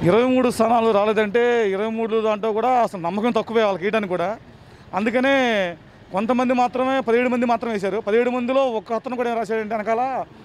ఇరవై మూడు స్థానాలు రాలేదంటే ఇరవై మూడు దాంట్లో కూడా అసలు నమ్మకం తక్కువే వాళ్ళకి వేయడానికి కూడా అందుకనే కొంతమంది మాత్రమే పదిహేడు మంది మాత్రమే వేశారు పదిహేడు మందిలో ఒక అతను కూడా ఏం రాశాడంటే వెనకాల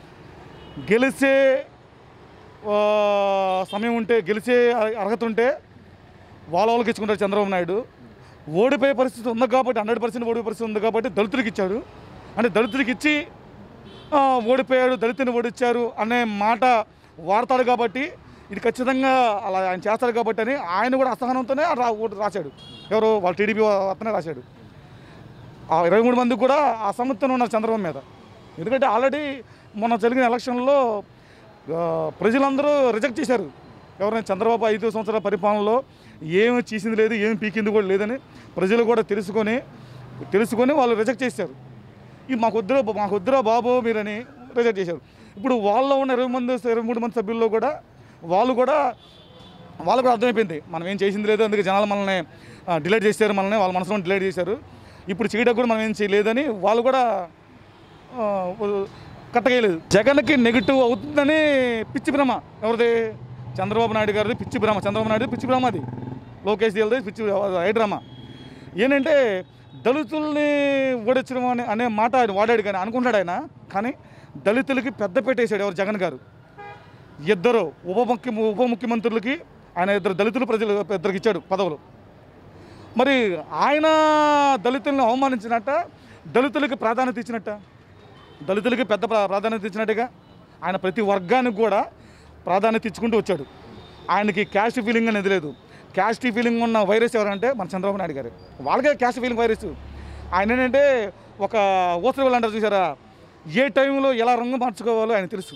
గెలిచే ఆ, సమయం ఉంటే గెలిచే అర్హత ఉంటే వాళ్ళ వాళ్ళకి ఇచ్చుకుంటారు చంద్రబాబు నాయుడు ఓడిపోయే పరిస్థితి ఉంది కాబట్టి హండ్రెడ్ పర్సెంట్ ఓడిపోయే పరిస్థితి ఉంది కాబట్టి దళితులకు ఇచ్చాడు అంటే దళితులకు ఇచ్చి ఆ, ఓడిపోయాడు దళితుని ఓడిచ్చారు అనే మాట వాడతాడు కాబట్టి ఇది ఖచ్చితంగా అలా ఆయన చేస్తాడు కాబట్టి అని ఆయన కూడా అసహనంతోనే రా ఓటు రాశాడు ఎవరు వాళ్ళ టీడీపీ అతనే రాశాడు ఆ ఇరవై మూడు మందికి కూడా అసమర్థన ఉన్నారు చంద్రబాబు మీద ఎందుకంటే ఆల్రెడీ మొన్న జరిగిన ఎలక్షన్లో ఆ, ప్రజలందరూ రిజెక్ట్ చేశారు ఎవరైనా చంద్రబాబు ఐదు సంవత్సరాల పరిపాలనలో ఏమి చేసింది లేదు ఏమి పీకింది కూడా లేదని ప్రజలు కూడా తెలుసుకొని తెలుసుకొని వాళ్ళు రిజెక్ట్ చేశారు ఈ మాకు వద్దురా మాకు వద్దురా బాబు మీరని రిజెక్ట్ చేశారు ఇప్పుడు వాళ్ళలో ఉన్న ఇరవై మంది ఇరవై మూడు మంది సభ్యుల్లో కూడా వాళ్ళు కూడా వాళ్ళకు కూడా అర్థమైపోయింది మనం ఏం చేసింది లేదు అందుకే జనాలు మనల్ని డిలేట్ చేశారు మనల్ని వాళ్ళ మనసులో డిలేట్ చేశారు ఇప్పుడు చేయడం కూడా మనం ఏం చేయలేదని వాళ్ళు కూడా ఆ, కట్టగేయలేదు జగన్కి నెగిటివ్ అవుతుందని పిచ్చి భ్రమ ఎవరిది చంద్రబాబు నాయుడు గారిది పిచ్చి భ్రమ చంద్రబాబు నాయుడు పిచ్చి భ్రమ అది లోకేష్ దేల్ది పిచ్చి ఐ డ్రామా ఏంటంటే దళితుల్ని ఓడించడం అనే అనే మాట ఆయన వాడాడు కానీ అనుకుంటాడు ఆయన కానీ దళితులకి పెద్ద పెట్టేశాడు ఎవరు జగన్ గారు ఇద్దరు ఉప ముఖ్య ఉప ముఖ్యమంత్రులకి ఆయన ఇద్దరు దళితులు ప్రజలు ఇద్దరికి ఇచ్చాడు పదవులు మరి ఆయన దళితులను అవమానించినట్ట దళితులకి ప్రాధాన్యత ఇచ్చినట్ట దళితులకి పెద్ద ప్రా- ప్రాధాన్యత ఇచ్చినట్టుగా ఆయన ప్రతి వర్గానికి కూడా ప్రాధాన్యత ఇచ్చుకుంటూ వచ్చాడు ఆయనకి క్యాస్ట్ ఫీలింగ్ అనేది లేదు క్యాస్ట్ ఫీలింగ్ ఉన్న వైరస్ ఎవరంటే మన చంద్రబాబు నాయుడు గారు వాళ్ళకే క్యాస్ట్ ఫీలింగ్ వైరస్ ఆయన ఏంటంటే ఒక ఊసరి వాళ్ళు అంటారు చూసారా ఏ టైంలో ఎలా రంగు మార్చుకోవాలో ఆయన తెలుసు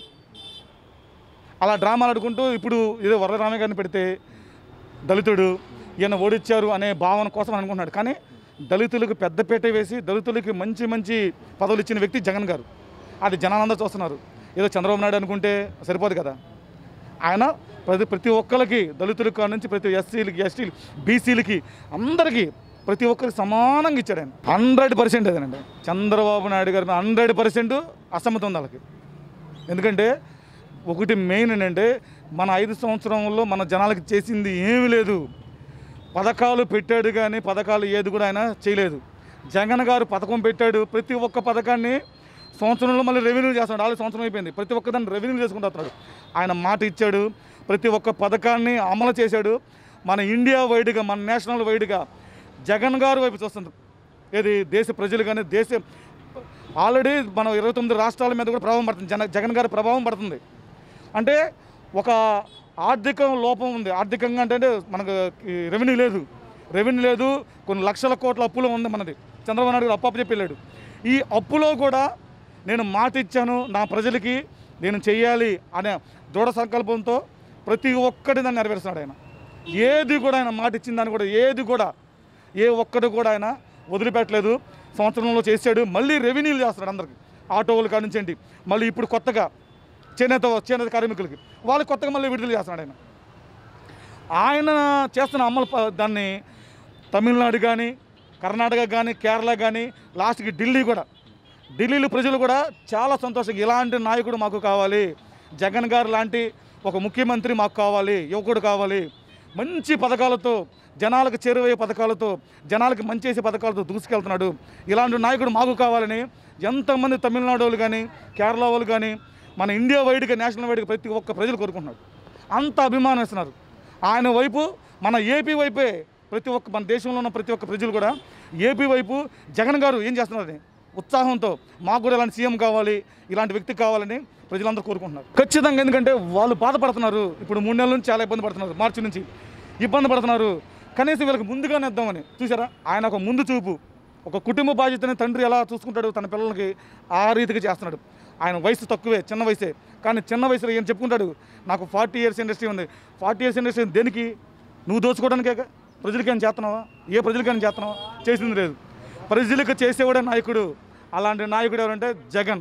అలా డ్రామాలు ఆడుకుంటూ ఇప్పుడు ఏదో వరదరామయ్య గారిని పెడితే దళితుడు ఈయన ఓడిచ్చారు అనే భావన కోసం అనుకుంటున్నాడు కానీ దళితులకు పెద్దపేట వేసి దళితులకి మంచి మంచి పదవులు ఇచ్చిన వ్యక్తి జగన్ గారు అది జనాలందరూ చూస్తున్నారు ఏదో చంద్రబాబు నాయుడు అనుకుంటే సరిపోదు కదా ఆయన ప్రతి ప్రతి ఒక్కరికి దళితుల కాడ నుంచి ప్రతి ఎస్సీలకి ఎస్టీలు బీసీలకి అందరికీ ప్రతి ఒక్కరికి సమానంగా ఇచ్చాడు ఆయన హండ్రెడ్ పర్సెంట్ అదేనండి చంద్రబాబు నాయుడు గారి హండ్రెడ్ పర్సెంట్ అసమ్మతం ఉంది వాళ్ళకి ఎందుకంటే ఒకటి మెయిన్ ఏంటంటే మన ఐదు సంవత్సరంలో మన జనాలకి చేసింది ఏమీ లేదు పథకాలు పెట్టాడు కానీ పథకాలు ఏది కూడా ఆయన చేయలేదు జగన్ గారు పథకం పెట్టాడు ప్రతి ఒక్క పథకాన్ని సంవత్సరంలో మళ్ళీ రెవెన్యూ చేస్తున్నాడు ఆల్రెడీ సంవత్సరం అయిపోయింది ప్రతి ఒక్క దాన్ని రెవెన్యూ చేసుకుంటూ వస్తున్నాడు ఆయన మాట ఇచ్చాడు ప్రతి ఒక్క పథకాన్ని అమలు చేశాడు మన ఇండియా వైడ్గా మన నేషనల్ వైడ్గా జగన్ గారు వైపు చూస్తుంది ఏది దేశ ప్రజలు కానీ దేశ ఆల్రెడీ మనం ఇరవై తొమ్మిది రాష్ట్రాల మీద కూడా ప్రభావం పడుతుంది జన జగన్ గారి ప్రభావం పడుతుంది అంటే ఒక ఆర్థిక లోపం ఉంది ఆర్థికంగా అంటే మనకు ఈ రెవెన్యూ లేదు రెవెన్యూ లేదు కొన్ని లక్షల కోట్ల అప్పులో ఉంది మనది చంద్రబాబు నాయుడు గారు అప్పు అప్పు చెప్పాడు ఈ అప్పులో కూడా నేను మాట ఇచ్చాను నా ప్రజలకి నేను చెయ్యాలి అనే దృఢ సంకల్పంతో ప్రతి ఒక్కటి దాన్ని నెరవేరుస్తున్నాడు ఆయన ఏది కూడా ఆయన మాట ఇచ్చిన దాన్ని కూడా ఏది కూడా ఏ ఒక్కటి కూడా ఆయన వదిలిపెట్టలేదు సంవత్సరంలో చేశాడు మళ్ళీ రెవెన్యూలు చేస్తున్నాడు అందరికి ఆటోలు కానించండి మళ్ళీ ఇప్పుడు కొత్తగా చేనేత చేనేత కార్మికులకి వాళ్ళకి కొత్తగా మళ్ళీ విడుదల చేస్తున్నాడు ఆయన ఆయన చేస్తున్న అమలు ప- దాన్ని తమిళనాడు కానీ కర్ణాటక కానీ కేరళ కానీ లాస్ట్కి ఢిల్లీ కూడా ఢిల్లీలో ప్రజలు కూడా చాలా సంతోషంగా ఇలాంటి నాయకుడు మాకు కావాలి జగన్ గారు లాంటి ఒక ముఖ్యమంత్రి మాకు కావాలి యువకుడు కావాలి మంచి పథకాలతో జనాలకు చేరువయ్యే పథకాలతో జనాలకు మంచి చేసే పథకాలతో దూసుకెళ్తున్నాడు ఇలాంటి నాయకుడు మాకు కావాలని ఎంతమంది తమిళనాడు వాళ్ళు కానీ కేరళ వాళ్ళు కానీ మన ఇండియా వైడ్గా నేషనల్ వైడ్గా ప్రతి ఒక్క ప్రజలు కోరుకుంటున్నాడు అంత అభిమానం ఇస్తున్నారు ఆయన వైపు మన ఏపీ వైపే ప్రతి ఒక్క మన దేశంలో ఉన్న ప్రతి ఒక్క ప్రజలు కూడా ఏపీ వైపు జగన్ గారు ఏం చేస్తున్నారని ఉత్సాహంతో మాకు కూడా ఇలాంటి సీఎం కావాలి ఇలాంటి వ్యక్తి కావాలని ప్రజలందరూ కోరుకుంటున్నారు ఖచ్చితంగా ఎందుకంటే వాళ్ళు బాధపడుతున్నారు ఇప్పుడు మూడు నెలల నుంచి చాలా ఇబ్బంది పడుతున్నారు మార్చి నుంచి ఇబ్బంది పడుతున్నారు కనీసం వీళ్ళకి ముందుగానే ఇద్దామని చూసారా ఆయన ఒక ముందు చూపు ఒక కుటుంబ బాధ్యతని తండ్రి ఎలా చూసుకుంటాడు తన పిల్లలకి ఆ రీతిగా చేస్తున్నాడు ఆయన వయసు తక్కువే చిన్న వయసే కానీ చిన్న వయసులో ఏం చెప్పుకుంటాడు నాకు ఫార్టీ ఇయర్స్ ఇండస్ట్రీ ఉంది ఫార్టీ ఇయర్స్ ఇండస్ట్రీ దేనికి నువ్వు దోచుకోవడానికే ప్రజలకేం చేస్తున్నావా ఏ ప్రజలకైనా చేస్తున్నావా చేసింది లేదు ప్రజలకు చేసేవాడే నాయకుడు అలాంటి నాయకుడు ఎవరంటే జగన్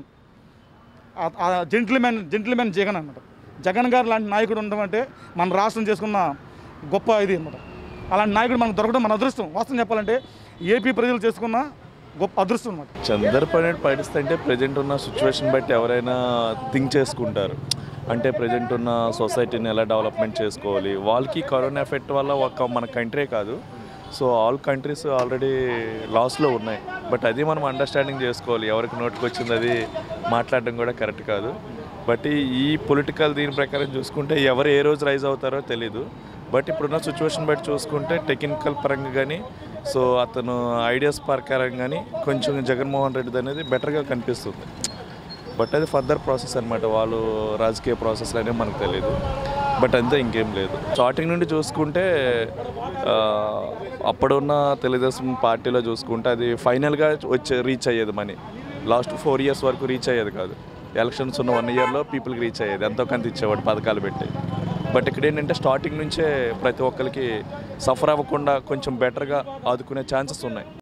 జెంటిల్మెన్ జెంటిల్మెన్ జగన్ అన్నమాట జగన్ గారు లాంటి నాయకుడు ఉండడం అంటే మన రాష్ట్రం చేసుకున్న గొప్ప ఇది అన్నమాట అలాంటి నాయకుడు మనకు దొరకడం మన అదృష్టం వాస్తవం చెప్పాలంటే ఏపీ ప్రజలు చేసుకున్న గొప్ప అదృష్టం అన్నమాట చంద్రబాబు నాయుడు పడిస్తుంటే ప్రజెంట్ ఉన్న సిచ్యువేషన్ బట్టి ఎవరైనా థింక్ చేసుకుంటారు అంటే ప్రజెంట్ ఉన్న సొసైటీని ఎలా డెవలప్మెంట్ చేసుకోవాలి వాళ్ళకి కరోనా ఎఫెక్ట్ వల్ల ఒక మన కంట్రీ కాదు సో ఆల్ కంట్రీస్ ఆల్రెడీ లాస్లో ఉన్నాయి బట్ అది మనం అండర్స్టాండింగ్ చేసుకోవాలి ఎవరికి నోటికి వచ్చింది అది మాట్లాడడం కూడా కరెక్ట్ కాదు బట్ ఈ పొలిటికల్ దీని ప్రకారం చూసుకుంటే ఎవరు ఏ రోజు రైజ్ అవుతారో తెలీదు బట్ ఇప్పుడున్న సిచ్యువేషన్ బట్టి చూసుకుంటే టెక్నికల్ పరంగా కానీ సో అతను ఐడియాస్ ప్రకారం కానీ కొంచెం జగన్మోహన్ రెడ్డి అనేది బెటర్గా కనిపిస్తుంది బట్ అది ఫర్దర్ ప్రాసెస్ అనమాట వాళ్ళు రాజకీయ ప్రాసెస్లు అనేవి మనకు తెలియదు బట్ అంతే ఇంకేం లేదు స్టార్టింగ్ నుండి చూసుకుంటే ఆ, అప్పుడున్న తెలుగుదేశం పార్టీలో చూసుకుంటే అది ఫైనల్గా వచ్చే రీచ్ అయ్యేది మనీ లాస్ట్ ఫోర్ ఇయర్స్ వరకు రీచ్ అయ్యేది కాదు ఎలక్షన్స్ ఉన్న వన్ ఇయర్లో పీపుల్కి రీచ్ అయ్యేది ఎంతో కొంత ఇచ్చేవాడు పథకాలు పెట్టి బట్ ఇక్కడ ఏంటంటే స్టార్టింగ్ నుంచే ప్రతి ఒక్కరికి సఫర్ అవ్వకుండా కొంచెం బెటర్గా ఆదుకునే ఛాన్సెస్ ఉన్నాయి